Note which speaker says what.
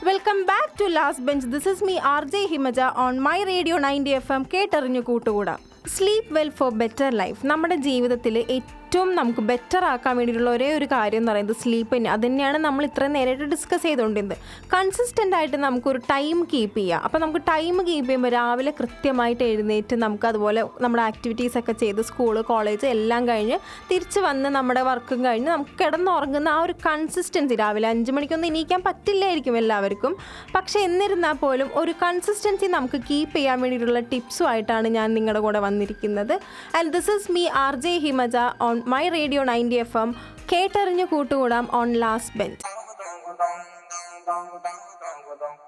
Speaker 1: welcome back to last bench this is me R J Himaja on my radio ninety F M കേട്ടറിഞ്ഞു കൂട്ടുകൂടാം sleep well for better life നമ്മുടെ ജീവിതത്തിൽ ഏറ്റവും നമുക്ക് better ആക്കാൻ വേണ്ടിയിട്ടുള്ള ഒരേ ഒരു കാര്യം എന്ന് പറയുന്നത് സ്ലീപ്പ് തന്നെ അത് തന്നെയാണ് നമ്മൾ ഇത്രയും നേരമായിട്ട് ഡിസ്കസ് ചെയ്തുകൊണ്ടിരുന്നത് കൺസിസ്റ്റൻ്റ് ആയിട്ട് നമുക്കൊരു ടൈം കീപ്പ് ചെയ്യാം അപ്പോൾ നമുക്ക് ടൈം കീപ്പ് ചെയ്യുമ്പോൾ രാവിലെ കൃത്യമായിട്ട് എഴുന്നേറ്റ് നമുക്ക് അതുപോലെ നമ്മുടെ ആക്ടിവിറ്റീസ് ഒക്കെ ചെയ്ത് സ്കൂൾ കോളേജ് എല്ലാം കഴിഞ്ഞ് തിരിച്ച് വന്ന് നമ്മുടെ വർക്കും കഴിഞ്ഞ് നമുക്ക് കിടന്നുറങ്ങുന്ന ആ ഒരു കൺസിസ്റ്റൻസി രാവിലെ അഞ്ച് മണിക്കൊന്നും എണീക്കാൻ പറ്റില്ലായിരിക്കും എല്ലാവർക്കും പക്ഷേ എന്നിരുന്നാൽ പോലും ഒരു കൺസിസ്റ്റൻസി നമുക്ക് കീപ്പ് ചെയ്യാൻ വേണ്ടിയിട്ടുള്ള ടിപ്സും ആയിട്ടാണ് ഞാൻ നിങ്ങളുടെ കൂടെ വന്നിരിക്കുന്നത് and this is me R J Himaja on my radio ninety F M കേട്ടറിഞ്ഞ് കൂട്ടുകൂടാം on last bench
Speaker 2: dong dong dong dong dong dong dong